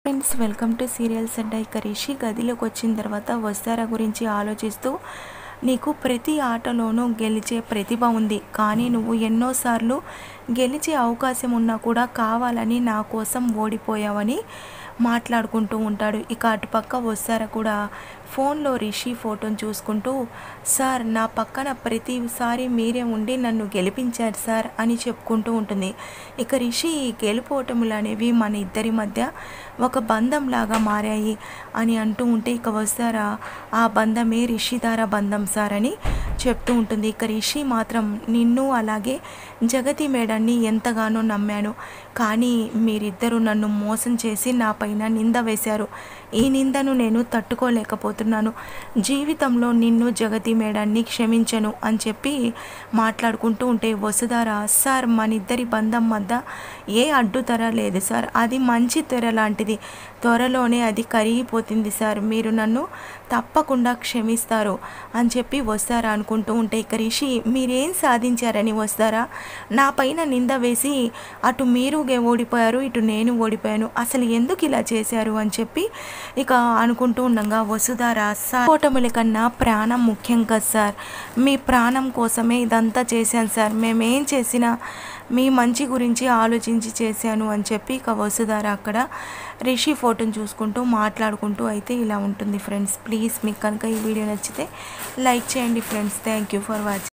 friends welcome to serials and ఇక రిషి గదిలోకి వచ్చిన తర్వాత వస్తారా గురించి ఆలోచిస్తూ నీకు ప్రతి ఆటలోనూ గెలిచే ప్రతిభ ఉంది కానీ నువ్వు ఎన్నోసార్లు గెలిచే అవకాశం ఉన్నా కూడా కావాలని నా కోసం ఓడిపోయావని మాట్లాడుకుంటూ ఉంటాడు ఇక అటుపక్క వస్తారా కూడా ఫోన్లో రిషి ఫోటోని చూసుకుంటూ సార్ నా పక్కన ప్రతిసారి మీరే ఉండి నన్ను గెలిపించారు సార్ అని చెప్పుకుంటూ ఉంటుంది ఇక రిషి ఈ గెలుపోటములు అనేవి మన ఇద్దరి మధ్య ఒక బంధంలాగా మారాయి అని అంటూ ఉంటే ఇక వస్తారా ఆ బంధమే రిషిధార బంధం సార్ అని చెప్తూ ఉంటుంది ఇక రిషి మాత్రం నిన్ను అలాగే జగతి మేడాన్ని ఎంతగానో నమ్మాను కానీ మీరిద్దరూ నన్ను మోసం చేసి నా పైన నింద వేశారు ఈ నిందను నేను తట్టుకోలేకపోతున్నాను జీవితంలో నిన్ను జగతి మేడాన్ని క్షమించను అని చెప్పి మాట్లాడుకుంటూ ఉంటే వసుధార సార్ మన ఇద్దరి బంధం మధ్య ఏ అడ్డుతెర లేదు సార్ అది మంచి తెర లాంటిది త్వరలోనే అది కరిగిపోతుంది సార్ మీరు నన్ను తప్పకుండా క్షమిస్తారు అని చెప్పి వస్తారా అనుకుంటూ ఉంటే ఇక రిషి మీరేం సాధించారని వస్తారా నా పైన నింద వేసి అటు మీరు గే- ఓడిపోయారు ఇటు నేను ఓడిపోయాను అసలు ఎందుకు ఇలా చేశారు అని చెప్పి ఇక అనుకుంటూ ఉండగా వసుధారా సార్ ఓటముల కన్నా ప్రాణం ముఖ్యం కదా సార్ మీ ప్రాణం కోసమే ఇదంతా చేశాను సార్ మేమేం చేసినా మీ మంచి గురించి ఆలోచించి చేశాను అని చెప్పి ఇక వసుధార అక్కడ రిషి ఫోటోని చూసుకుంటూ మాట్లాడుకుంటూ అయితే ఇలా ఉంటుంది ఫ్రెండ్స్ ప్లీజ్ మీకు కనుక ఈ వీడియో నచ్చితే లైక్ చేయండి friends thank you for watching